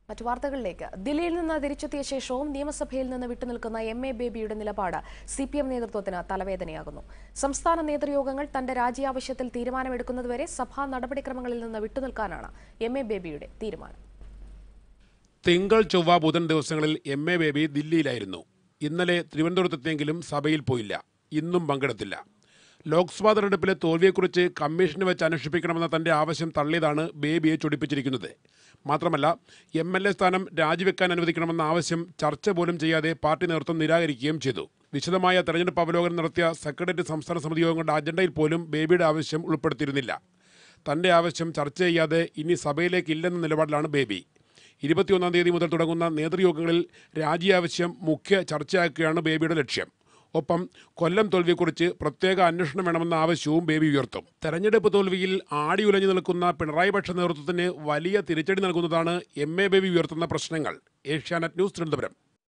മറ്റു വാർത്തകളിലേക്ക് ദില്ലിയിൽ നിന്ന് തിരിച്ചെത്തിയ ശേഷവും നിയമസഭയിൽ നിന്ന് വിട്ടുനിൽക്കുന്ന എം എ ബേബിയുടെ നിലപാട് സി പി എം നേതൃത്വത്തിന് തലവേദനയാകുന്നു സംസ്ഥാന നേതൃയോഗങ്ങൾ തന്റെ രാജി ആവശ്യത്തിൽ തീരുമാനമെടുക്കുന്നതുവരെ സഭാ നടപടിക്രമങ്ങളിൽ നിന്ന് വിട്ടുനിൽക്കാനാണ് എം എ ബേബിയുടെ തീരുമാനം തിങ്കൾ ചൊവ്വ ബുധൻ ദിവസങ്ങളിൽ എം എ ബേബി ദില്ലിയിലായിരുന്നു ഇന്നലെ തിരുവനന്തപുരത്തെങ്കിലും സഭയിൽ പോയില്ല ഇന്നും പങ്കെടുത്തില്ല ലോക്സഭാ തെരഞ്ഞെടുപ്പിലെ തോൽവിയെക്കുറിച്ച് കമ്മീഷന് വെച്ച് അന്വേഷിപ്പിക്കണമെന്ന തന്റെ ആവശ്യം തള്ളിയതാണ് ബേബിയെ ചൊടിപ്പിച്ചിരിക്കുന്നത് മാത്രമല്ല എം എൽ എ സ്ഥാനം രാജിവെക്കാൻ അനുവദിക്കണമെന്ന ആവശ്യം ചർച്ച പോലും ചെയ്യാതെ പാർട്ടി നേതൃത്വം നിരാകരിക്കുകയും ചെയ്തു വിശദമായ തെരഞ്ഞെടുപ്പ് അവലോകനം നടത്തിയ സെക്രട്ടേറിയറ്റ് സംസ്ഥാന സമിതി യോഗങ്ങളുടെ അജണ്ടയിൽ പോലും ബേബിയുടെ ആവശ്യം ഉൾപ്പെടുത്തിയിരുന്നില്ല തന്റെ ആവശ്യം ചർച്ച ചെയ്യാതെ ഇനി സഭയിലേക്കില്ലെന്ന നിലപാടിലാണ് ബേബി ഇരുപത്തിയൊന്നാം തീയതി മുതൽ തുടങ്ങുന്ന നേതൃയോഗങ്ങളിൽ രാജി ആവശ്യം മുഖ്യ ചർച്ചയാക്കുകയാണ് ബേബിയുടെ ലക്ഷ്യം ഒപ്പം കൊല്ലം തോൽവിയെക്കുറിച്ച് പ്രത്യേക അന്വേഷണം വേണമെന്ന ആവശ്യവും ബേബി ഉയർത്തും തെരഞ്ഞെടുപ്പ് തോൽവിയിൽ ആടിയുലഞ്ഞു നിൽക്കുന്ന പിണറായി പക്ഷ നേതൃത്വത്തിന് വലിയ തിരിച്ചടി നൽകുന്നതാണ് എം എ ബേബി ഉയർത്തുന്ന പ്രശ്നങ്ങൾ ഏഷ്യാനെറ്റ് ന്യൂസ് തിരുവനന്തപുരം